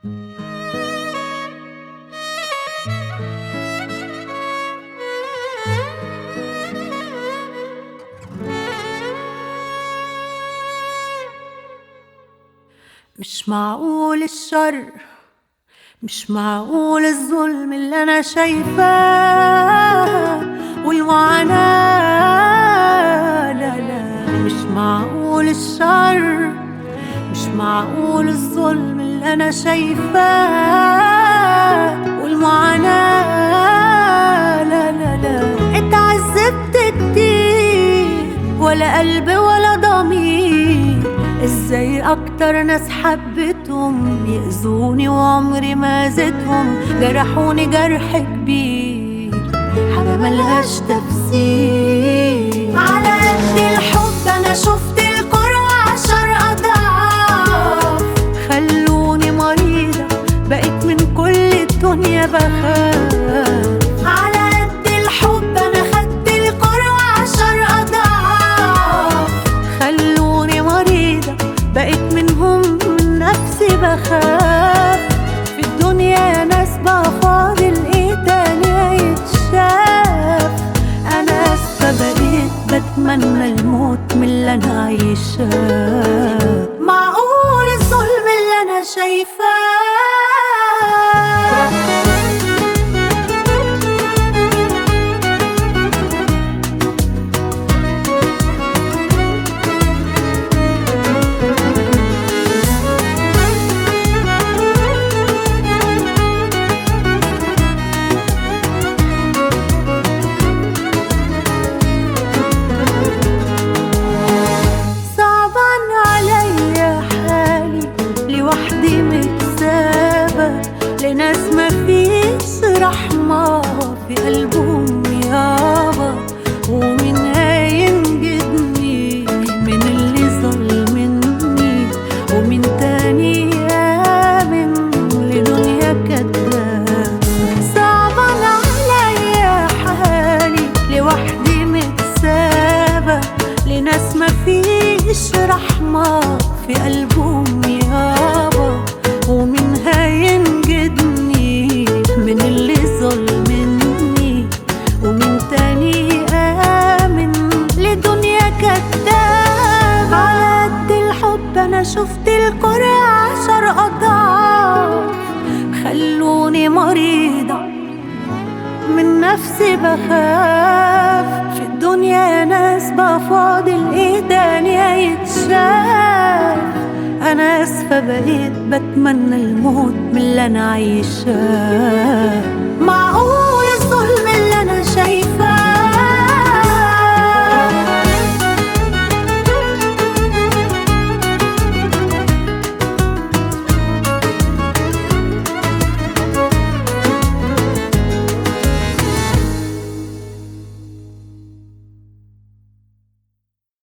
مش معقول الشر مش معقول الظلم اللي انا شايفاه والمعاناة لا لا مش معقول الشر مش معقول الظلم اللي انا شايفاه والمعاناة لا لا لا اتعذبت كتير ولا قلب ولا ضمير ازاي اكتر ناس حبيتهم يأذوني وعمري ما زدهم جرحوني جرح كبير حاجة ملهاش تفسير على قد الحب انا شفت الكرة عشر اضعاف خلوني مريضة بقيت من كل الدنيا بخاف على قد الحب انا خدت الكرة عشر اضعاف خلوني مريضة بقيت منهم من نفسي بخاف في الدنيا ناس بقى فاضل ايه تاني يتشاف انا اسفة بقيت بتمنى الموت من اللي انا عايشاه معقول الظلم اللي انا شايفاه صعبان عليا حالي لوحدي متسابة لناس مفيش رحمة في قلبهم يابا ومين هينجدني من اللي ظلمني ومين تاني يامن لدنيا كداب صعبان عليا حالي لوحدي متسابة لناس مفيش رحمة في قلبهم يابا ومين هينجدني من اللي ظلمني ومين تاني آمن لدنيا كداب على قد الحب أنا شفت الكرة عشر أضعاف خلوني مريضة من نفسي بخاف في الدنيا ناس بقى فاضل ايه تاني هيتشاف انا اسفة بقيت بتمنى الموت من اللي انا عايشاه معقول